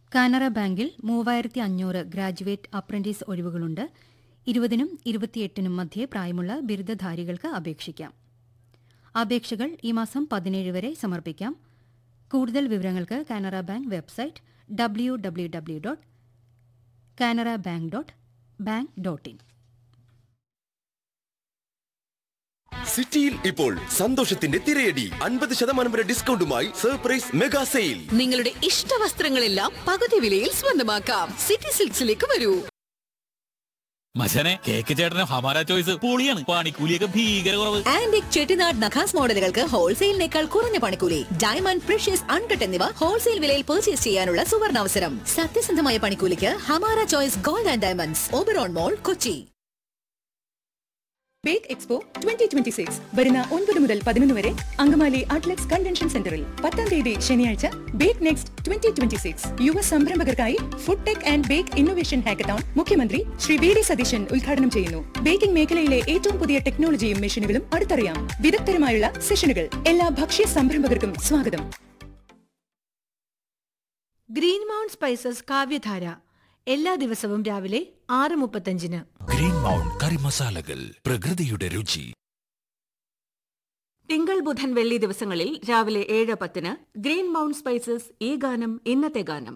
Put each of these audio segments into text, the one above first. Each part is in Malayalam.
കാനറ ബാങ്കിൽ മൂവായിരത്തി അഞ്ഞൂറ് ഗ്രാജുവേറ്റ് അപ്രന്റീസ് ഒഴിവുകളുണ്ട് ഇരുപതിനും ഇരുപത്തിയെട്ടിനും മധ്യേ പ്രായമുള്ള ബിരുദധാരികൾക്ക് അപേക്ഷിക്കാം അപേക്ഷകൾ ഈ മാസം പതിനേഴ് വരെ സമർപ്പിക്കാം കൂടുതൽ വിവരങ്ങൾക്ക് Canara bank website W W W dot Canara bank dot bank dot in സിറ്റിയിൽ ഇപ്പോൾ സന്തോഷത്തിന്റെ തിരയടി അൻപത് ശതമാനം വരെ ഡിസ്കൗണ്ടുമായി സർപ്രൈസ് മെഗാ സെയിൽ നിങ്ങളുടെ ഇഷ്ട വസ്ത്രങ്ങളെല്ലാം പകുതി വിലയിൽ സ്വന്തമാക്കാം സിറ്റി സിൽക്സിലേക്ക് വരൂ മച്ചനെ കേക്ക് ചേട്ടന് ഹമാര ചോയ്സ് പൊളിയാണ് പണിക്കൂലിയൊക്കെ ഭീകര കുറവ് ആന്റിക് ചെട്ടിനാട് നഖാസ് മോഡലുകൾക്ക് ഹോൾസെയിലിനേക്കാൾ കുറഞ്ഞ പണിക്കൂലി ഡയമണ്ട് പ്രഷ്യസ് അൺകട്ട് എന്നിവ ഹോൾസെയിൽ വിലയിൽ പർച്ചേസ് ചെയ്യാനുള്ള സുവർണാവസരം സത്യസന്ധമായ പണിക്കൂലിക്ക് Hamara choice gold and diamonds Oberon mall Kochi bake expo twenty twenty six വരുന്ന ഒൻപത് മുതൽ പതിനൊന്ന് വരെ അങ്കമാലി അറ്റ്ലക്സ് കൺവെൻഷൻ സെന്ററിൽ പത്താം തീയതി ശനിയാഴ്ച bake next twenty twenty six യുവ സംരംഭകർക്കായി food tech and bake innovation hackathon മുഖ്യമന്ത്രി ശ്രീ വി ഡി സതീശൻ ഉദ്ഘാടനം ചെയ്യുന്നു ബേക്കിംഗ് മേഖലയിലെ ഏറ്റവും പുതിയ ടെക്നോളജിയും മെഷീനുകളും അടുത്തറിയാം വിദഗ്ധരുമായുള്ള സെഷനുകൾ എല്ലാ ഭക്ഷ്യ സംരംഭകർക്കും സ്വാഗതം ഗ്രീൻ മൗണ്ട് സ്പൈസസ് കാവ്യധാര എല്ലാ ദിവസവും രാവിലെ ആറ് മുപ്പത്തഞ്ചിന് ഗ്രീൻ മൗണ്ട് കറി മസാലകൾ പ്രകൃതിയുടെ രുചി തിങ്കൾ ബുധൻ വെള്ളി ദിവസങ്ങളിൽ രാവിലെ ഏഴ് പത്തിന് ഗ്രീൻ മൗണ്ട് സ്പൈസസ് ഈ ഗാനം ഇന്നത്തെ ഗാനം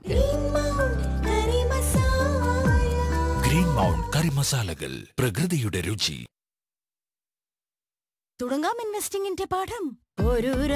ഗ്രീൻ മൗണ്ട് കറി മസാലകൾ പ്രകൃതിയുടെ രുചി തുടങ്ങാം ഇൻവെസ്റ്റിംഗിന്റെ പാഠം ഒരു